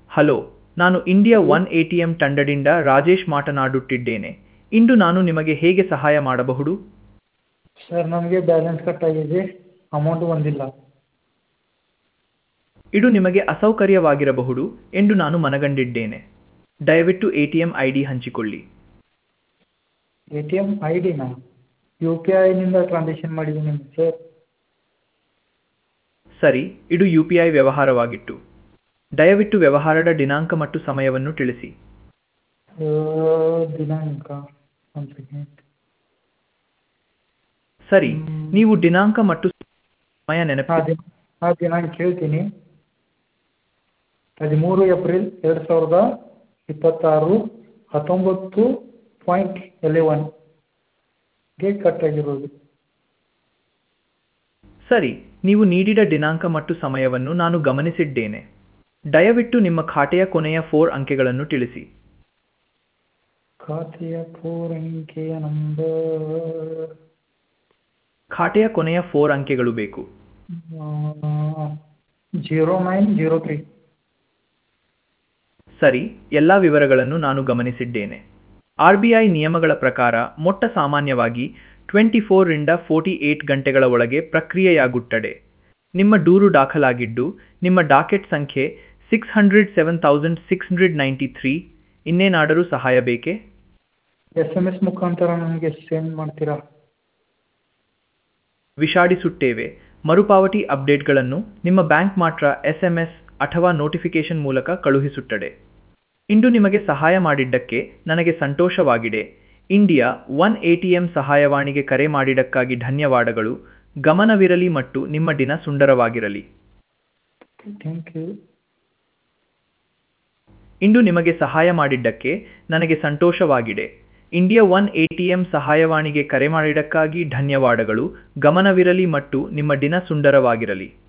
hello ನಾನು India one A T M ತಂಡದಿಂದ ರಾಜೇಶ್ ಮಾತನಾಡುತ್ತಿದ್ದೇನೆ ಇಂದು ನಾನು ನಿಮಗೆ ಹೇಗೆ ಸಹಾಯ ಮಾಡಬಹುದು ಸರ್ ನಮಗೆ ಬ್ಯಾಲೆನ್ಸ್ ಕಟ್ ಆಗಿದೆ ಅಮೌಂಟ್ ಬಂದಿಲ್ಲ ಇದು ನಿಮಗೆ ಅಸೌಕರ್ಯವಾಗಿರಬಹುದು ಎಂದು ನಾನು ಮನಗಂಡಿದ್ದೇನೆ ದಯವಿಟ್ಟು A T M I D ಹಂಚಿಕೊಳ್ಳಿ ಎ ಟಿ ಎಮ್ ಐ ಡಿನಾ ಯು ಪಿ ಐನಿಂದ ಟ್ರಾನ್ಸಾಕ್ಷನ್ ಮಾಡಿದ್ದೀನಿ ಸರ್ ಸರಿ ಇದು ಯು ಪಿ ಐ ವ್ಯವಹಾರವಾಗಿತ್ತು ದಯವಿಟ್ಟು ವ್ಯವಹಾರದ ದಿನಾಂಕ ಮತ್ತು ಸಮಯವನ್ನು ತಿಳಿಸಿ ದಿನಾಂಕ ಒಂದು ಸೆಕೆಂಡ್ ಸರಿ ನೀವು ದಿನಾಂಕ ಮತ್ತು ಸಮಯ ನೆನಪು ಹಾಂ ದಿನ ಹಾಂ ದಿನಾಂಕ ಹೇಳ್ತೀನಿ ಹದಿಮೂರು ಏಪ್ರಿಲ್ ಎರಡು ಸಾವಿರದ ಇಪ್ಪತ್ತಾರು ಹತ್ತೊಂಬತ್ತು ಪಾಯಿಂಟ್ ಎಲೆವನ್ ಗೆ ಕಟ್ ಆಗಿರೋದು ಸರಿ ನೀವು ನೀಡಿದ ದಿನಾಂಕ ಮತ್ತು ಸಮಯವನ್ನು ನಾನು ಗಮನಿಸಿದ್ದೇನೆ ದಯವಿಟ್ಟು ನಿಮ್ಮ ಖಾತೆಯ ಕೊನೆಯ ಫೋರ್ ಅಂಕೆಗಳನ್ನು ತಿಳಿಸಿ ಖಾತೆಯ ಫೋರ್ ಅಂಕೆಯ ನಂಬರ್ ಖಾತೆಯ ಕೊನೆಯ ಫೋರ್ ಅಂಕೆಗಳು ಬೇಕು ಜೀರೋ ನೈನ್ ಜೀರೋ ತ್ರೀ ಸರಿ ಎಲ್ಲ ವಿವರಗಳನ್ನು ನಾನು ಗಮನಿಸಿದ್ದೇನೆ ಆರ್ ಬಿ ಐ ನಿಯಮಗಳ ಪ್ರಕಾರ ಮೊಟ್ಟ ಸಾಮಾನ್ಯವಾಗಿ ಟ್ವೆಂಟಿ ಫೋರ್ರಿಂದ ಫೋರ್ಟಿ ಏಟ್ ಗಂಟೆಗಳ ಒಳಗೆ ಪ್ರಕ್ರಿಯೆಯಾಗುತ್ತದೆ ನಿಮ್ಮ ದೂರು ದಾಖಲಾಗಿದ್ದು ನಿಮ್ಮ ಡಾಕೆಟ್ ಸಂಖ್ಯೆ six hundred seven thousand six hundred ninety three ಇನ್ನೇನಾದರೂ ಸಹಾಯ ಬೇಕೇ ಎಸ್ ಎಮ್ ಎಸ್ ಮುಖಾಂತರ ನನಗೆ ಸೆಂಡ್ ಮಾಡ್ತೀರಾ ವಿಷಾಡಿಸುತ್ತೇವೆ ಮರುಪಾವತಿ ಅಪ್ಡೇಟ್ಗಳನ್ನು ನಿಮ್ಮ ಬ್ಯಾಂಕ್ ಮಾತ್ರ ಎಸ್ ಎಂ ಎಸ್ ಅಥವಾ ನೋಟಿಫಿಕೇಶನ್ ಮೂಲಕ ಕಳುಹಿಸುತ್ತದೆ ಇಂದು ನಿಮಗೆ ಸಹಾಯ ಮಾಡಿದ್ದಕ್ಕೆ ನನಗೆ ಸಂತೋಷವಾಗಿದೆ India one A T M ಸಹಾಯವಾಣಿಗೆ ಕರೆ ಮಾಡಿದ್ದಕ್ಕಾಗಿ ಧನ್ಯವಾದಗಳು ಗಮನವಿರಲಿ ಮತ್ತು ನಿಮ್ಮ ದಿನ ಸುಂದರವಾಗಿರಲಿ ಥ್ಯಾಂಕ್ ಯು ಇಂದು ನಿಮಗೆ ಸಹಾಯ ಮಾಡಿದ್ದಕ್ಕೆ ನನಗೆ ಸಂತೋಷವಾಗಿದೆ India one A T M ಸಹಾಯವಾಣಿಗೆ ಕರೆ ಮಾಡಿದ್ದಕ್ಕಾಗಿ ಧನ್ಯವಾದಗಳು ಗಮನವಿರಲಿ ಮತ್ತು ನಿಮ್ಮ ದಿನ ಸುಂದರವಾಗಿರಲಿ